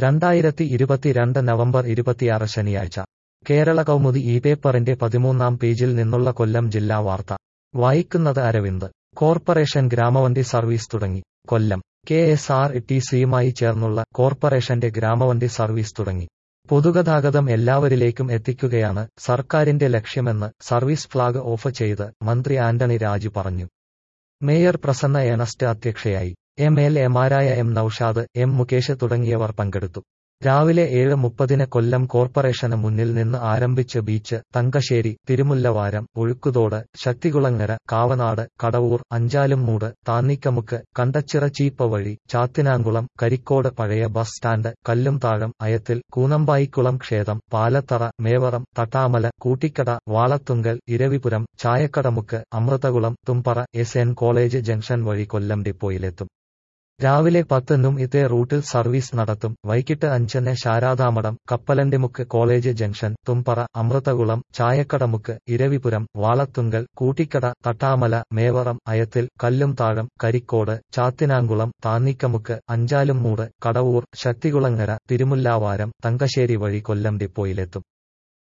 രണ്ടായിരത്തി ഇരുപത്തിരണ്ട് നവംബർ ഇരുപത്തിയാറ് ശനിയാഴ്ച കേരള കൗമുദി ഈ പേപ്പറിന്റെ പതിമൂന്നാം പേജിൽ നിന്നുള്ള കൊല്ലം ജില്ലാ വാർത്ത വായിക്കുന്നത് അരവിന്ദ് കോർപ്പറേഷൻ ഗ്രാമവണ്ടി സർവീസ് തുടങ്ങി Kollam K S R T സിയുമായി ചേർന്നുള്ള കോർപ്പറേഷന്റെ ഗ്രാമവണ്ടി സർവീസ് തുടങ്ങി പൊതുഗതാഗതം എല്ലാവരിലേക്കും എത്തിക്കുകയാണ് സർക്കാരിന്റെ ലക്ഷ്യമെന്ന് സർവീസ് ഫ്ളാഗ് ഓഫ് ചെയ്ത് മന്ത്രി ആന്റണി രാജു പറഞ്ഞു മേയർ പ്രസന്ന ഏണസ്റ്റ് അധ്യക്ഷയായി എം എൽ എമാരായ എം നൌഷാദ് എം മുകേഷ് തുടങ്ങിയവർ പങ്കെടുത്തു രാവിലെ ഏഴ് മുപ്പതിന് കൊല്ലം കോർപ്പറേഷന് മുന്നിൽ നിന്ന് ആരംഭിച്ച് ബീച്ച് തങ്കശ്ശേരി തിരുമുല്ലവാരം ഒഴുക്കുതോട് ശക്തികുളങ്ങര കാവനാട് കടവൂർ അഞ്ചാലുംമൂട് താന്നിക്കമുക്ക് കണ്ടച്ചിറ ചീപ്പ വഴി ചാത്തിനാങ്കുളം കരിക്കോട് പഴയ ബസ് സ്റ്റാൻഡ് കല്ലുംതാഴം അയത്തിൽ കൂനമ്പായിക്കുളം ക്ഷേത്രം Palathara Mevaram Thattamala Koottikkada Valathungal Eravipuram Chayakkadamukku Amrithakulam Thumpara S N college junction വഴി കൊല്ലം ഡിപ്പോയിലെത്തും രാവിലെ പത്തിനും ഇതേ റൂട്ടിൽ സർവീസ് നടത്തും വൈകിട്ട് അഞ്ചിന് ശാരാദാമഠം കപ്പലണ്ടിമുക്ക് കോളേജ് ജംഗ്ഷൻ തുമ്പറ അമൃതകുളം ചായക്കടമുക്ക് ഇരവിപുരം വാളത്തുങ്കൽ കൂട്ടിക്കട തട്ടാമല മേവറം അയത്തിൽ കല്ലുംതാഴം കരിക്കോട് ചാത്തിനാങ്കുളം താന്നിക്കമുക്ക് അഞ്ചാലുംമൂട് കടവൂർ ശക്തികുളങ്ങര തിരുമുല്ലാവാരം തങ്കശ്ശേരി വഴി കൊല്ലം ഡിപ്പോയിലെത്തും